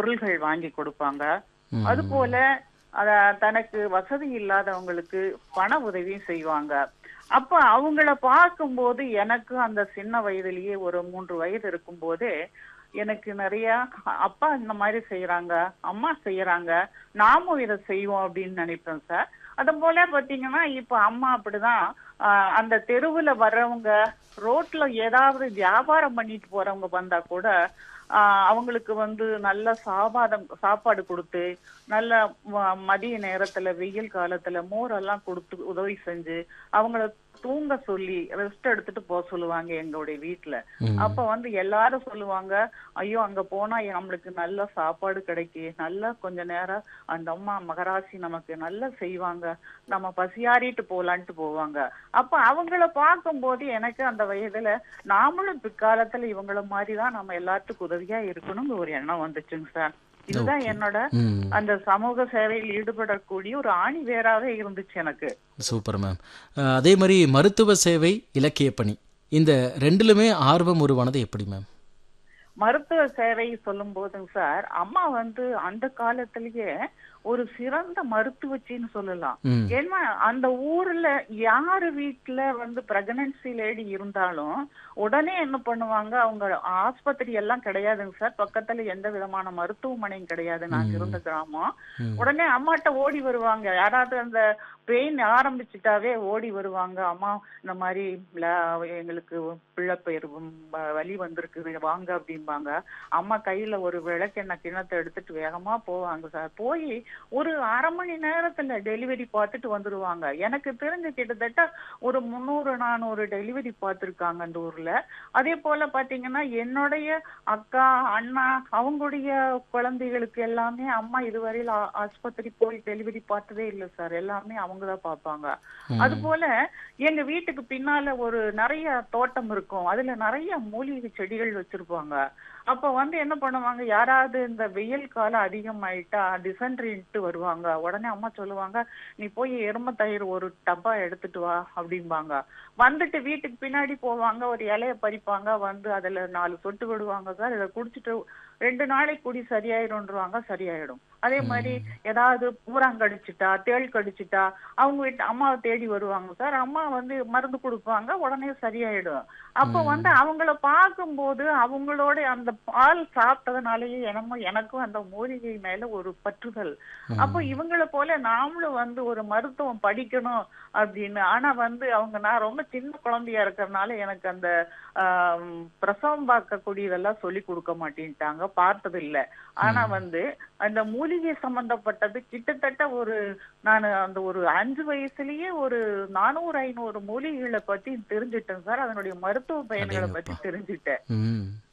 பொருள்கள் வாங்கி கொடுப்பாங்க ம். அது போல அத தனக்கு வசதி இல்லாதவங்களுக்கு பண உதவியும் செய்வாங்க அப்ப அவங்கள பார்க்கும்போது எனக்கு அந்த சின்ன வயதிலேயே ஒரு மூன்று வயது இருக்கும்போதே எனக்கு நிறைய அப்பா இந்த மாதிரி செய்யறாங்க அம்மா செய்யறாங்க நாமும் இதை செய்வோம் அப்படின்னு நினைப்பேன் சார் அது போல பாத்தீங்கன்னா இப்ப அம்மா அப்படிதான் ஆஹ், அந்த தெருவுல வர்றவங்க ரோட்ல ஏதாவது வியாபாரம் பண்ணிட்டு போறவங்க வந்தா கூட ஆஹ், அவங்களுக்கு வந்து நல்ல சாபாதம் சாப்பாடு கொடுத்து நல்ல ம- மதிய நேரத்துல வெயில் காலத்துல மோரெல்லாம் கொடுத்து உதவி செஞ்சு அவங்கள தூங்க சொல்லி ரெஸ்ட் எடுத்துட்டு போக சொல்லுவாங்க எங்களுடைய வீட்டுல ம். அப்ப வந்து எல்லாரும் சொல்லுவாங்க ஐயோ அங்க போனா நம்மளுக்கு நல்ல சாப்பாடு கிடைக்கு நல்லா கொஞ்ச நேரம் அந்த அம்மா மகராசி நமக்கு நல்லா செய்வாங்க நம்ம பசியாறிட்டு போலான்ட்டு போவாங்க அப்ப அவங்கள பார்க்கும்போது எனக்கு அந்த வயதுல நாமளும் பிற்காலத்துல இவங்கள மாதிரிதான் நம்ம எல்லாத்துக்கும் உதவியா இருக்கணும்னு ஒரு எண்ணம் வந்துச்சுங்க சார் இதுதான் Okay. என்னோட ம் அந்த சமூக சேவையில் ஈடுபடக்கூடிய ஒரு ஆணி வேறாவே இருந்துச்சு எனக்கு சூப்பர் மேம் அஹ், அதே மாதிரி மருத்துவ சேவை இலக்கிய பணி இந்த ரெண்டுலுமே ஆர்வம் உருவானது எப்படி மேம் மருத்துவ சேவை சொல்லும் போதுங்க சார் அம்மா வந்து அந்த காலத்திலேயே ஒரு சிறந்த மருத்துவச்சின்னு சொல்லலாம் ம் ஏன்னா அந்த ஊர்ல யாரு வீட்டுல வந்து பிரெக்னன்சி லேடி இருந்தாலும் உடனே என்ன பண்ணுவாங்க அவங்க ஆஸ்பத்திரி எல்லாம் கிடையாதுங்க சார் பக்கத்துல எந்த விதமான மருத்துவமனையும் கிடையாது நாங்க இருந்த கிராமம் ம். உடனே அம்மாட்ட ஓடி வருவாங்க யாராவது அந்த பெயின் ஆரம்பிச்சுட்டாவே ஓடி வருவாங்க அம்மா இந்த மாதிரி ல- எங்களுக்கு பிள்ளை பெயர் வலி வந்திருக்குது வாங்க அப்படிம்பாங்க அம்மா கையில ஒரு விளக்கெண்ணெய் கிணத்தை எடுத்துட்டு வேகமா போவாங்க சார் போய் ஒரு அரை மணி நேரத்துல டெலிவரி பார்த்துட்டு வந்துருவாங்க எனக்கு தெரிஞ்சு கிட்டத்தட்ட ஒரு முந்நூறு நானூறு டெலிவரி பார்த்திருக்காங்க அந்த ஊர்ல அதே போல பாத்தீங்கன்னா என்னுடைய அக்கா அண்ணா அவங்களுடைய குழந்தைகளுக்கு எல்லாமே அம்மா இதுவரையில் ஆ- ஆஸ்பத்திரி போய் டெலிவரி பார்த்ததே இல்லை சார் எல்லாமே அவங்க தான் பார்ப்பாங்க அது போல எங்க வீட்டுக்கு பின்னால ஒரு நிறைய தோட்டம் இருக்கும் அதுல நிறைய மூலிகை செடிகள் வச்சிருப்பாங்க அப்ப வந்து என்ன பண்ணுவாங்க யாராவது இந்த வெயில் காலம் அதிகமாயிட்டா டிசென்ட்ரின்ட்டு வருவாங்க உடனே அம்மா சொல்லுவாங்க நீ போய் எரும தயிர் ஒரு டப்பா எடுத்துட்டு வா அப்படிம்பாங்க வந்துட்டு வீட்டுக்கு பின்னாடி போவாங்க ஒரு இலைய பறிப்பாங்க வந்து அதுல நாலு சொட்டு விடுவாங்க சார் இதை குடிச்சிட்டு ரெண்டு நாளைக்கு குடி சரியாயிடும்ன்றவாங்க சரியாயிடும் அதே மாதிரி ஏதாவது பூராங் கடிச்சிட்டா தேள் கடிச்சிட்டா அவங்க வீட்டு அம்மாவை தேடி வருவாங்க சார் அம்மா வந்து மருந்து கொடுப்பாங்க உடனே சரியாயிடும் அப்ப வந்து அவங்கள பார்க்கும்போது அவங்களோட அந்த பால் சாப்பிட்டதுனாலயே என்னமோ எனக்கும் அந்த மூலிகை மேல ஒரு பற்றுதல் அப்போ இவங்கள போல நாமளும் வந்து ஒரு மருத்துவம் படிக்கணும் அப்படின்னு ஆனா வந்து அவங்க நான் ரொம்ப சின்ன குழந்தையா இருக்கறனால எனக்கு அந்த ஆம், பிரசவம் பார்க்கக்கூடியதெல்லாம் சொல்லி கொடுக்க மாட்டேன்ட்டாங்க பார்த்தது இல்ல ஆனா வந்து அந்த மூலிகை சம்பந்தப்பட்டது கிட்டத்தட்ட ஒரு நான் அந்த ஒரு அஞ்சு வயசுலயே ஒரு நானூறு ஐநூறு மூலிகைகளை பத்தி தெரிஞ்சுட்டேன் சார் அதனுடைய மருத்துவ பயன்களை பத்தி அடேங்கப்பா. தெரிஞ்சுட்டேன் ம்